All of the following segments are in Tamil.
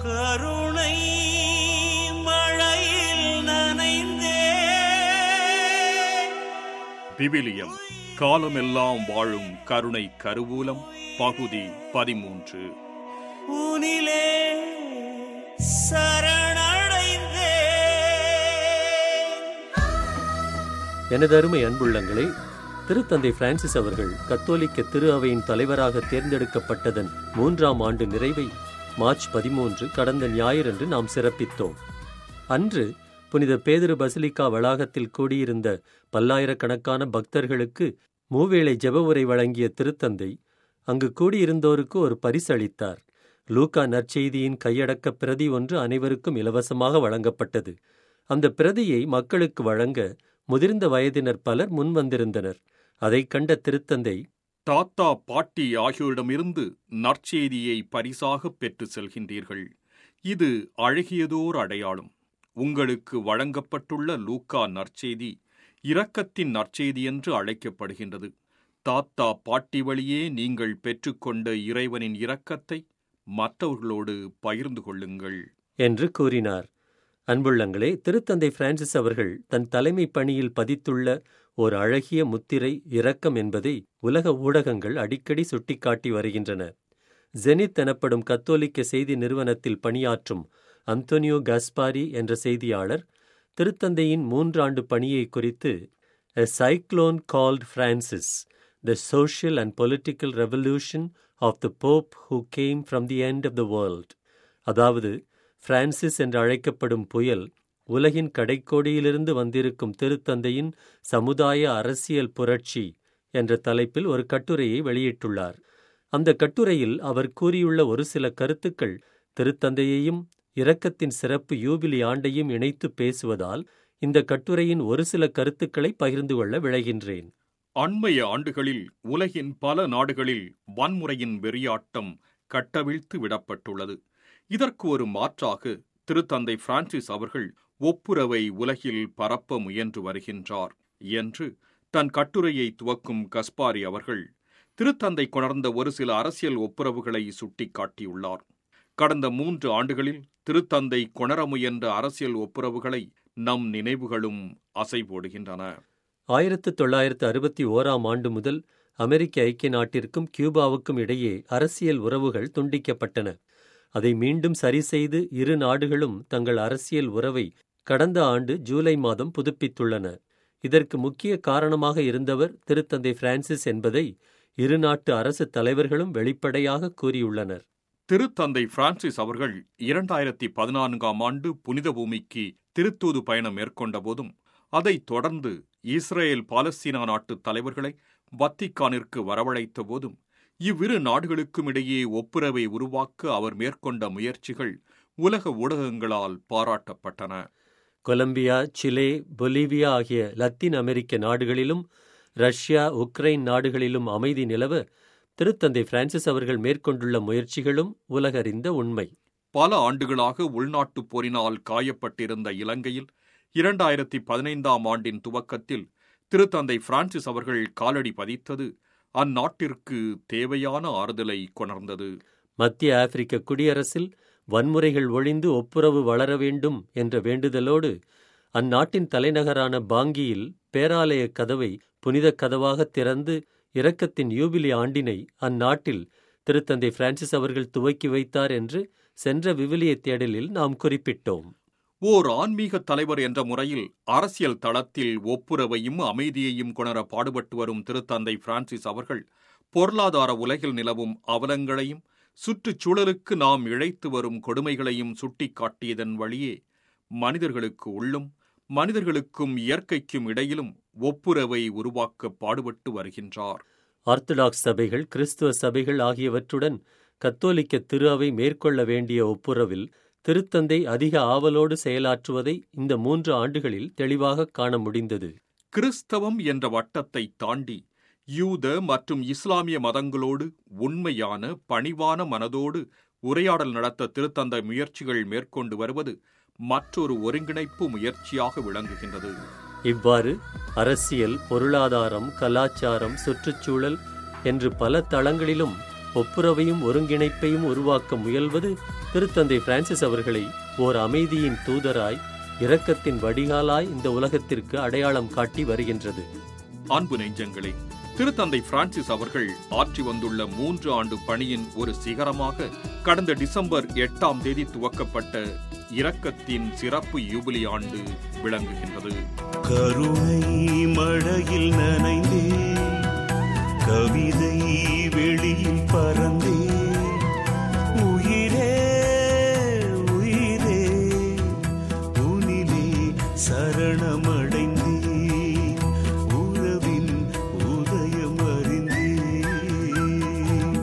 கருணை மழையில் நனைந்தே விவிலியம் காலமெல்லாம் வாழும் கருணை கருவூலம் பகுதி பதிமூன்று உனிலே சரணடைந்தே எனது அருமை அன்புள்ளங்களே திருத்தந்தை பிரான்சிஸ் அவர்கள் கத்தோலிக்க திரு அவையின் தலைவராக தேர்ந்தெடுக்கப்பட்டதன் மூன்றாம் ஆண்டு நிறைவை மார்ச் பதிமூன்று கடந்த ஞாயிறன்று நாம் சிறப்பித்தோம் அன்று புனித பேதுரு பசிலிக்கா வளாகத்தில் கூடியிருந்த பல்லாயிரக்கணக்கான பக்தர்களுக்கு மூவேளை ஜெப உரை வழங்கிய திருத்தந்தை அங்கு கூடியிருந்தோருக்கு ஒரு பரிசளித்தார் லூக்கா நற்செய்தியின் கையடக்க பிரதி ஒன்று அனைவருக்கும் இலவசமாக வழங்கப்பட்டது அந்த பிரதியை மக்களுக்கு வழங்க முதிர்ந்த வயதினர் பலர் முன்வந்திருந்தனர் அதைக் கண்ட திருத்தந்தை தாத்தா பாட்டி ஆகியோரிடமிருந்து நற்செய்தியை பரிசாகப் பெற்று செல்கின்றீர்கள் இது அழகியதோர் அடையாளம் உங்களுக்கு வழங்கப்பட்டுள்ள லூக்கா நற்செய்தி இரக்கத்தின் நற்செய்தி என்று அழைக்கப்படுகின்றது தாத்தா பாட்டி வழியே நீங்கள் பெற்றுக்கொண்ட இறைவனின் இரக்கத்தை மற்றவர்களோடு பகிர்ந்து கொள்ளுங்கள் என்று கூறினார் அன்புள்ளங்களே திருத்தந்தை பிரான்சிஸ் அவர்கள் தன் தலைமை பணியில் பதித்துள்ள ஓர் அழகிய முத்திரை இரக்கம் என்பதை உலக ஊடகங்கள் அடிக்கடி சுட்டிக்காட்டி வருகின்றன ஜெனித் எனப்படும் கத்தோலிக்க செய்தி நிறுவனத்தில் பணியாற்றும் அந்தோனியோ காஸ்பாரி என்ற செய்தியாளர் திருத்தந்தையின் மூன்றாண்டு பணியை குறித்து a cyclone called Francis the social and political revolution of the pope who came from the end of the world அதாவது பிரான்சிஸ் என்று அழைக்கப்படும் புயல் உலகின் கடைக்கோடியிலிருந்து வந்திருக்கும் திருத்தந்தையின் சமுதாய அரசியல் புரட்சி என்ற தலைப்பில் ஒரு கட்டுரையை வெளியிட்டுள்ளார் அந்த கட்டுரையில் அவர் கூறியுள்ள ஒரு சில கருத்துக்கள் திருத்தந்தையையும் இரக்கத்தின் சிறப்பு யூபிலி ஆண்டையும் இணைத்து பேசுவதால் இந்த கட்டுரையின் ஒரு சில கருத்துக்களை பகிர்ந்து கொள்ள விளைகின்றேன் அண்மைய ஆண்டுகளில் உலகின் பல நாடுகளில் வன்முறையின் வெறியாட்டம் கட்டவிழ்த்து விடப்பட்டுள்ளது இதற்கு ஒரு மாற்றாக திருத்தந்தை பிரான்சிஸ் அவர்கள் ஒப்புரவை உலகில் பரப்ப முயன்று வருகின்றார் என்று தன் கட்டுரையை துவக்கும் கஸ்பாரி அவர்கள் திருத்தந்தை கொணர்ந்த ஒரு சில அரசியல் ஒப்புரவுகளை சுட்டிக்காட்டியுள்ளார் கடந்த மூன்று ஆண்டுகளில் திருத்தந்தை கொணர முயன்ற அரசியல் ஒப்புரவுகளை நம் நினைவுகளும் அசைபோடுகின்றன ஆயிரத்து தொள்ளாயிரத்து அறுபத்தி ஓராம் ஆண்டு முதல் அமெரிக்க ஐக்கிய நாட்டிற்கும் கியூபாவுக்கும் இடையே அரசியல் உறவுகள் துண்டிக்கப்பட்டன அதை மீண்டும் சரி செய்து இரு நாடுகளும் தங்கள் அரசியல் உறவை கடந்த ஆண்டு ஜூலை மாதம் புதுப்பித்துள்ளன இதற்கு முக்கிய காரணமாக இருந்தவர் திருத்தந்தை பிரான்சிஸ் என்பதை இரு நாட்டு அரசு தலைவர்களும் வெளிப்படையாக கூறியுள்ளனர் திருத்தந்தை பிரான்சிஸ் அவர்கள் இரண்டாயிரத்தி பதினான்காம் ஆண்டு புனித பூமிக்கு திருத்தூது பயணம் மேற்கொண்ட போதும் அதைத் தொடர்ந்து இஸ்ரேல் பாலஸ்தீனா நாட்டு தலைவர்களை வத்திக்கானிற்கு வரவழைத்த போதும் இவ்விரு நாடுகளுக்கும் இடையே ஒப்புரவை உருவாக்க அவர் மேற்கொண்ட முயற்சிகள் உலக ஊடகங்களால் பாராட்டப்பட்டன கொலம்பியா சிலே பொலிவியா ஆகிய லத்தீன் அமெரிக்க நாடுகளிலும் ரஷ்யா உக்ரைன் நாடுகளிலும் அமைதி நிலவ திருத்தந்தை பிரான்சிஸ் அவர்கள் மேற்கொண்டுள்ள முயற்சிகளும் உலகறிந்த உண்மை பல ஆண்டுகளாக உள்நாட்டுப் போரினால் காயப்பட்டிருந்த இலங்கையில் இரண்டாயிரத்தி பதினைந்தாம் ஆண்டின் துவக்கத்தில் திருத்தந்தை பிரான்சிஸ் அவர்கள் காலடி பதித்தது அந்நாட்டிற்கு தேவையான ஆறுதலை கொணர்ந்தது மத்திய ஆப்பிரிக்க குடியரசில் வன்முறைகள் ஒழிந்து ஒப்புரவு வளர வேண்டும் என்ற வேண்டுதலோடு அந்நாட்டின் தலைநகரான பாங்கியில் பேராலய கதவை புனித கதவாக திறந்து இரக்கத்தின் யூபிலி ஆண்டினை அந்நாட்டில் திருத்தந்தை பிரான்சிஸ் அவர்கள் துவக்கி வைத்தார் என்று சென்ற விவிலிய தேடலில் நாம் குறிப்பிட்டோம் ஓர் ஆன்மீக தலைவர் என்ற முறையில் அரசியல் தளத்தில் ஒப்புரவையும் அமைதியையும் கொணர பாடுபட்டு வரும் திருத்தந்தை பிரான்சிஸ் அவர்கள் பொருளாதார உலகில் நிலவும் அவலங்களையும் சுற்றுச்சூழலுக்கு நாம் இழைத்து வரும் கொடுமைகளையும் சுட்டிக்காட்டியதன் வழியே மனிதர்களுக்கு உள்ளும் மனிதர்களுக்கும் இயற்கைக்கும் இடையிலும் ஒப்புரவை உருவாக்க பாடுபட்டு வருகின்றார் ஆர்த்தடாக்ஸ் சபைகள் கிறிஸ்துவ சபைகள் ஆகியவற்றுடன் கத்தோலிக்க திரு அவை மேற்கொள்ள வேண்டிய ஒப்புரவில் திருத்தந்தை அதிக ஆவலோடு செயலாற்றுவதை இந்த மூன்று ஆண்டுகளில் தெளிவாக காண முடிந்தது கிறிஸ்தவம் என்ற வட்டத்தை தாண்டி யூத மற்றும் இஸ்லாமிய மதங்களோடு உண்மையான பணிவான மனதோடு உரையாடல் நடத்த திருத்தந்தை முயற்சிகள் மேற்கொண்டு வருவது மற்றொரு ஒருங்கிணைப்பு முயற்சியாக விளங்குகின்றது இவ்வாறு அரசியல் பொருளாதாரம் கலாச்சாரம் சுற்றுச்சூழல் என்று பல தளங்களிலும் ஒப்புரவையும் ஒருங்கிணைப்பையும் உருவாக்க முயல்வது திருத்தந்தை பிரான்சிஸ் அவர்களை ஓர் அமைதியின் தூதராய் இரக்கத்தின் வடிகாலாய் இந்த உலகத்திற்கு அடையாளம் காட்டி வருகின்றது அன்பு நெஞ்சங்களே திருத்தந்தை பிரான்சிஸ் அவர்கள் ஆற்றி வந்துள்ள மூன்று ஆண்டு பணியின் ஒரு சிகரமாக கடந்த டிசம்பர் எட்டாம் தேதி துவக்கப்பட்ட இரக்கத்தின் சிறப்பு யூபிலி ஆண்டு விளங்குகின்றது கருணை மழையில் நனைந்தே கவிதை வெளியில் பறந்தே உயிரே உயிரே உனிலே சரணமடைந்தே உறவின் உதயம் அறிந்தே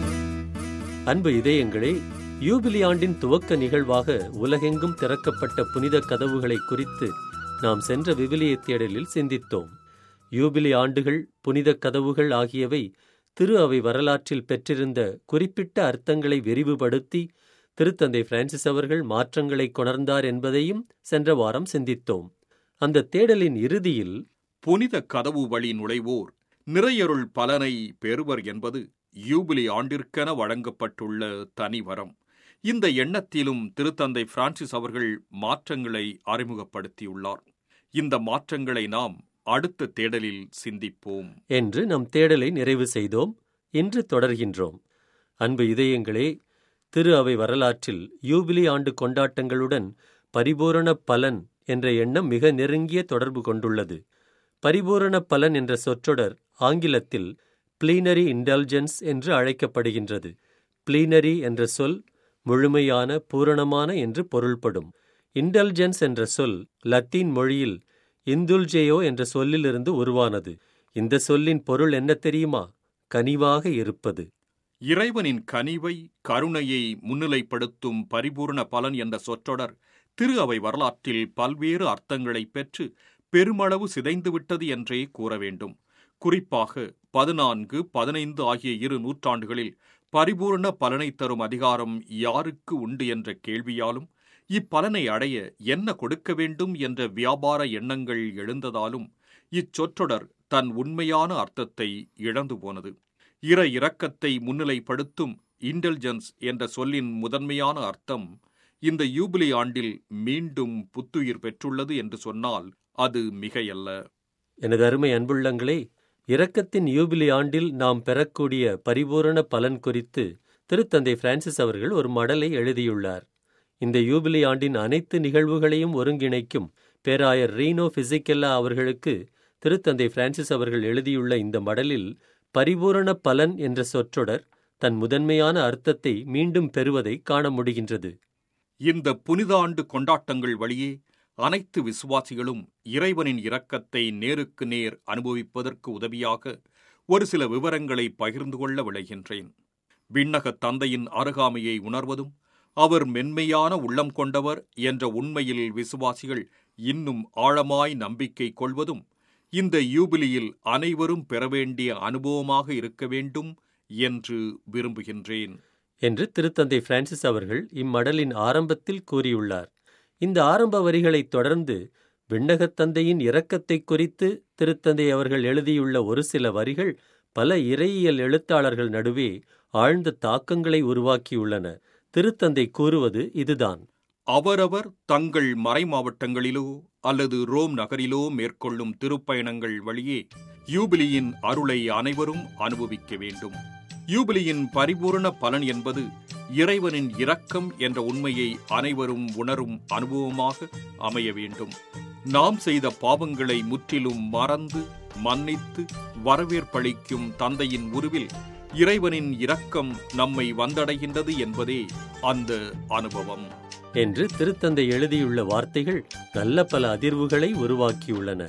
அன்பு இதயங்களே யூபிலி ஆண்டின் துவக்க நிகழ்வாக உலகெங்கும் திறக்கப்பட்ட புனித கதவுகளை குறித்து நாம் சென்ற விவிலிய தேடலில் சிந்தித்தோம் யூபிலி ஆண்டுகள் புனித கதவுகள் ஆகியவை திரு அவை வரலாற்றில் பெற்றிருந்த குறிப்பிட்ட அர்த்தங்களை விரிவுபடுத்தி திருத்தந்தை பிரான்சிஸ் அவர்கள் மாற்றங்களை கொணர்ந்தார் என்பதையும் சென்ற வாரம் சிந்தித்தோம் அந்த தேடலின் இறுதியில் புனித கதவு வழி நுழைவோர் நிறையருள் பலனை பெறுவர் என்பது யூபிலி ஆண்டிற்கென வழங்கப்பட்டுள்ள தனிவரம் இந்த எண்ணத்திலும் திருத்தந்தை பிரான்சிஸ் அவர்கள் மாற்றங்களை அறிமுகப்படுத்தியுள்ளார் இந்த மாற்றங்களை நாம் அடுத்த தேடலில் சிந்திப்போம் என்று நம் தேடலை நிறைவு செய்தோம் இன்று தொடர்கின்றோம் அன்பு இதயங்களே திரு அவை வரலாற்றில் யூபிலி ஆண்டு கொண்டாட்டங்களுடன் பரிபூரண பலன் என்ற எண்ணம் மிக நெருங்கிய தொடர்பு கொண்டுள்ளது பரிபூரண பலன் என்ற சொற்றொடர் ஆங்கிலத்தில் ப்ளீனரி இன்டெலிஜென்ஸ் என்று அழைக்கப்படுகின்றது ப்ளீனரி என்ற சொல் முழுமையான பூரணமான என்று பொருள்படும் இன்டெலிஜென்ஸ் என்ற சொல் லத்தீன் மொழியில் இந்துல்ஜேயோ என்ற சொல்லிலிருந்து உருவானது இந்த சொல்லின் பொருள் என்ன தெரியுமா கனிவாக இருப்பது இறைவனின் கனிவை கருணையை முன்னிலைப்படுத்தும் பரிபூர்ண பலன் என்ற சொற்றொடர் திரு அவை வரலாற்றில் பல்வேறு அர்த்தங்களை பெற்று பெருமளவு சிதைந்துவிட்டது என்றே கூற வேண்டும் குறிப்பாக பதினான்கு பதினைந்து ஆகிய இரு நூற்றாண்டுகளில் பரிபூர்ண பலனை தரும் அதிகாரம் யாருக்கு உண்டு என்ற கேள்வியாலும் இப்பலனை அடைய என்ன கொடுக்க வேண்டும் என்ற வியாபார எண்ணங்கள் எழுந்ததாலும் இச்சொற்றொடர் தன் உண்மையான அர்த்தத்தை இழந்து போனது இற இரக்கத்தை முன்னிலைப்படுத்தும் இன்டெலிஜென்ஸ் என்ற சொல்லின் முதன்மையான அர்த்தம் இந்த யூபிலி ஆண்டில் மீண்டும் புத்துயிர் பெற்றுள்ளது என்று சொன்னால் அது மிகையல்ல எனது அருமை அன்புள்ளங்களே இரக்கத்தின் யூபிலி ஆண்டில் நாம் பெறக்கூடிய பரிபூரண பலன் குறித்து திருத்தந்தை பிரான்சிஸ் அவர்கள் ஒரு மடலை எழுதியுள்ளார் இந்த யூபிலி ஆண்டின் அனைத்து நிகழ்வுகளையும் ஒருங்கிணைக்கும் பேராயர் ரீனோ பிசிக்கெல்லா அவர்களுக்கு திருத்தந்தை பிரான்சிஸ் அவர்கள் எழுதியுள்ள இந்த மடலில் பரிபூரண பலன் என்ற சொற்றொடர் தன் முதன்மையான அர்த்தத்தை மீண்டும் பெறுவதை காண முடிகின்றது இந்த புனித ஆண்டு கொண்டாட்டங்கள் வழியே அனைத்து விசுவாசிகளும் இறைவனின் இரக்கத்தை நேருக்கு நேர் அனுபவிப்பதற்கு உதவியாக ஒரு சில விவரங்களை பகிர்ந்து கொள்ள விளைகின்றேன் விண்ணக தந்தையின் அருகாமையை உணர்வதும் அவர் மென்மையான உள்ளம் கொண்டவர் என்ற உண்மையில் விசுவாசிகள் இன்னும் ஆழமாய் நம்பிக்கை கொள்வதும் இந்த யூபிலியில் அனைவரும் பெற வேண்டிய அனுபவமாக இருக்க வேண்டும் என்று விரும்புகின்றேன் என்று திருத்தந்தை பிரான்சிஸ் அவர்கள் இம்மடலின் ஆரம்பத்தில் கூறியுள்ளார் இந்த ஆரம்ப வரிகளைத் தொடர்ந்து விண்ணகத் தந்தையின் இரக்கத்தை குறித்து திருத்தந்தை அவர்கள் எழுதியுள்ள ஒரு சில வரிகள் பல இறையியல் எழுத்தாளர்கள் நடுவே ஆழ்ந்த தாக்கங்களை உருவாக்கியுள்ளன திருத்தந்தை கூறுவது இதுதான் அவரவர் தங்கள் மறைமாவட்டங்களிலோ அல்லது ரோம் நகரிலோ மேற்கொள்ளும் திருப்பயணங்கள் வழியே யூபிலியின் அருளை அனைவரும் அனுபவிக்க வேண்டும் யூபிலியின் பரிபூரண பலன் என்பது இறைவனின் இரக்கம் என்ற உண்மையை அனைவரும் உணரும் அனுபவமாக அமைய வேண்டும் நாம் செய்த பாவங்களை முற்றிலும் மறந்து மன்னித்து வரவேற்பளிக்கும் தந்தையின் உருவில் இறைவனின் இரக்கம் நம்மை வந்தடைகின்றது என்பதே அந்த அனுபவம் என்று திருத்தந்தை எழுதியுள்ள வார்த்தைகள் நல்ல பல அதிர்வுகளை உருவாக்கியுள்ளன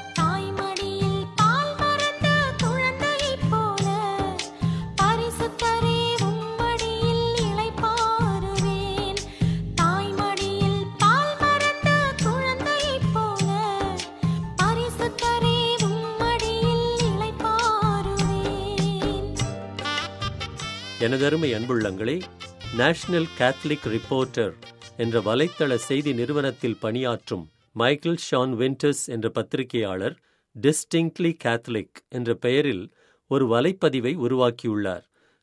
தாய்மடியில் பால் மறந்த குழந்தையைப் போல பரிசுத்தரே உம்மடியில் இளைப்பாறுவேன் தாய்மடியில் பால் மறந்த குழந்தையைப் போல பரிசுத்தரே உம்மடியில் இளைப்பாறுவேன் எனதருமை அன்புள்ளங்களே நேஷனல் கேத்தலிக் ரிப்போர்ட்டர் என்ற வலைத்தள செய்தி நிறுவனத்தில் பணியாற்றும் மைக்கேல் ஷான் வின்டர்ஸ் என்ற பத்திரிகையாளர் டிஸ்டிங்க்லி கேத்தலிக் என்ற பெயரில் ஒரு வலைப்பதிவை உருவாக்கியுள்ளார்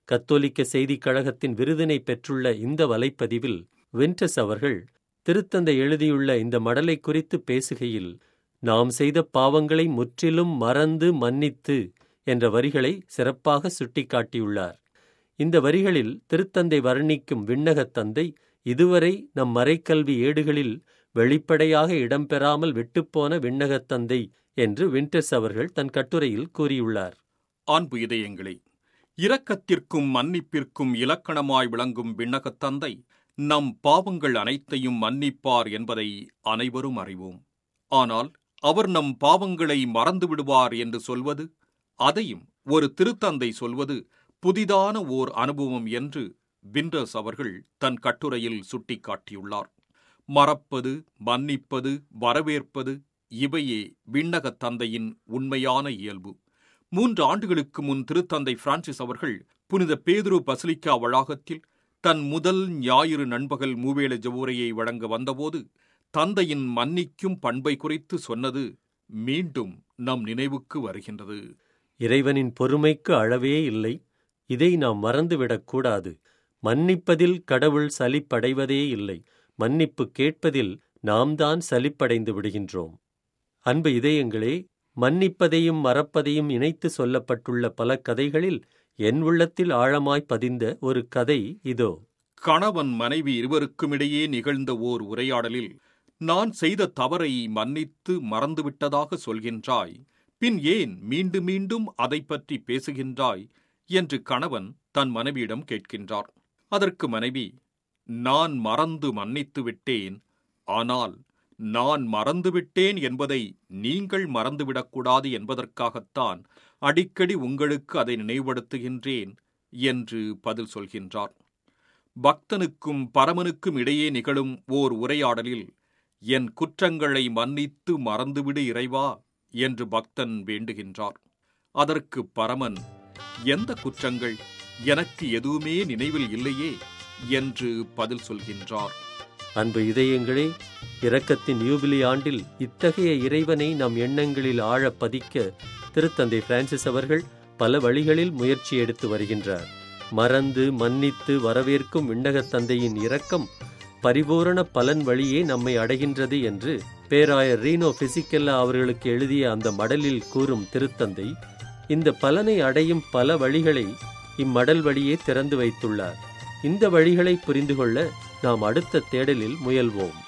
கத்தோலிக்க செய்திக் கழகத்தின் விருதினை பெற்றுள்ள இந்த வலைப்பதிவில் வின்டஸ் அவர்கள் திருத்தந்தை எழுதியுள்ள இந்த மடலை குறித்து பேசுகையில் நாம் செய்த பாவங்களை முற்றிலும் மறந்து மன்னித்து என்ற வரிகளை சிறப்பாக சுட்டிக்காட்டியுள்ளார் இந்த வரிகளில் திருத்தந்தை வர்ணிக்கும் விண்ணகத் தந்தை இதுவரை நம் மறைக்கல்வி ஏடுகளில் வெளிப்படையாக இடம்பெறாமல் விட்டுப்போன விண்ணகத் தந்தை என்று வின்டர்ஸ் அவர்கள் தன் கட்டுரையில் கூறியுள்ளார் அன்பு இதயங்களே இரக்கத்திற்கும் மன்னிப்பிற்கும் இலக்கணமாய் விளங்கும் விண்ணகத் தந்தை நம் பாவங்கள் அனைத்தையும் மன்னிப்பார் என்பதை அனைவரும் அறிவோம் ஆனால் அவர் நம் பாவங்களை மறந்து விடுவார் என்று சொல்வது அதையும் ஒரு திருத்தந்தை சொல்வது புதிதான ஓர் அனுபவம் என்று விண்டர்ஸ் அவர்கள் தன் கட்டுரையில் சுட்டிக்காட்டியுள்ளார் மறப்பது மன்னிப்பது வரவேற்பது இவையே விண்ணகத் தந்தையின் உண்மையான இயல்பு மூன்று ஆண்டுகளுக்கு முன் திருத்தந்தை பிரான்சிஸ் அவர்கள் புனித பேதுரு பசிலிக்கா வளாகத்தில் தன் முதல் ஞாயிறு நண்பகல் மூவேள ஜவுரையை வழங்க வந்தபோது தந்தையின் மன்னிக்கும் பண்பை குறித்து சொன்னது மீண்டும் நம் நினைவுக்கு வருகின்றது இறைவனின் பொறுமைக்கு அளவே இல்லை இதை நாம் மறந்துவிடக்கூடாது மன்னிப்பதில் கடவுள் சலிப்படைவதே இல்லை மன்னிப்பு கேட்பதில் நாம் தான் சலிப்படைந்து விடுகின்றோம் அன்பு இதயங்களே மன்னிப்பதையும் மறப்பதையும் இணைத்து சொல்லப்பட்டுள்ள பல கதைகளில் என் உள்ளத்தில் ஆழமாய் பதிந்த ஒரு கதை இதோ கணவன் மனைவி இருவருக்குமிடையே நிகழ்ந்த ஓர் உரையாடலில் நான் செய்த தவறை மன்னித்து மறந்துவிட்டதாக சொல்கின்றாய் பின் ஏன் மீண்டும் மீண்டும் அதைப் பற்றி பேசுகின்றாய் என்று கணவன் தன் மனைவியிடம் கேட்கின்றார் அதற்கு மனைவி நான் மறந்து மன்னித்து விட்டேன் ஆனால் நான் மறந்துவிட்டேன் என்பதை நீங்கள் மறந்துவிடக்கூடாது என்பதற்காகத்தான் அடிக்கடி உங்களுக்கு அதை நினைவுபடுத்துகின்றேன் என்று பதில் சொல்கின்றார் பக்தனுக்கும் பரமனுக்கும் இடையே நிகழும் ஓர் உரையாடலில் என் குற்றங்களை மன்னித்து மறந்துவிடு இறைவா என்று பக்தன் வேண்டுகின்றார் அதற்கு பரமன் எந்த குற்றங்கள் எனக்கு எதுவுமே நினைவில் இல்லையே என்று பதில் சொல்கின்றார் அன்பு இதயங்களே இரக்கத்தின் யூபிலி ஆண்டில் இத்தகைய இறைவனை நம் எண்ணங்களில் ஆழப் பதிக்க திருத்தந்தை பிரான்சிஸ் அவர்கள் பல வழிகளில் முயற்சி எடுத்து வருகின்றார் மறந்து மன்னித்து வரவேற்கும் விண்ணகத் தந்தையின் இரக்கம் பரிபூரண பலன் வழியே நம்மை அடைகின்றது என்று பேராயர் ரீனோ பிசிக்கல்லா அவர்களுக்கு எழுதிய அந்த மடலில் கூறும் திருத்தந்தை இந்த பலனை அடையும் பல வழிகளை இம்மடல் வழியே திறந்து வைத்துள்ளார் இந்த வழிகளை புரிந்து கொள்ள நாம் அடுத்த தேடலில் முயல்வோம்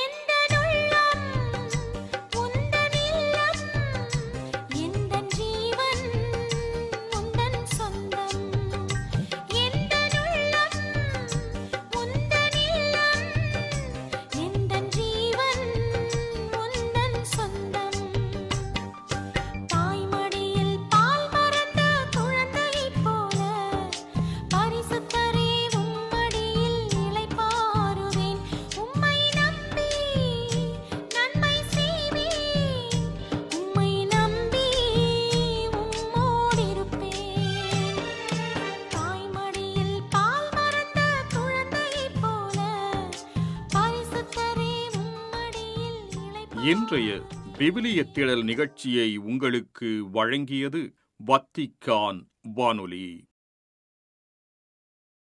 எந்தனுள்ளம் உந்தன் இல்லம் எந்தன் ஜீவன் உந்தன் சொந்தம் எந்தனுள்ளம் உந்தன் இல்லம் எந்தன் ஜீவன் உந்தன் சொந்தம் தாய்மடியில் பால் மறந்த குழந்தையைப் போல பரிசுத்தரே உம்மடியில் இளைப்பாறுவேன் உம்மை நம்பி நன்மை செய்வேன் உம்மை நம்பி உம்மோடிருப்பேன் தாய்மடியில் பால் மறந்த குழந்தையைப் போல பரிசுத்தரே உம்மடியில் இளைப்பாறுவேன் இன்றைய விவிலிய தேடல் நிகழ்ச்சியை உங்களுக்கு வழங்கியது வத்திக்கான் வானொலி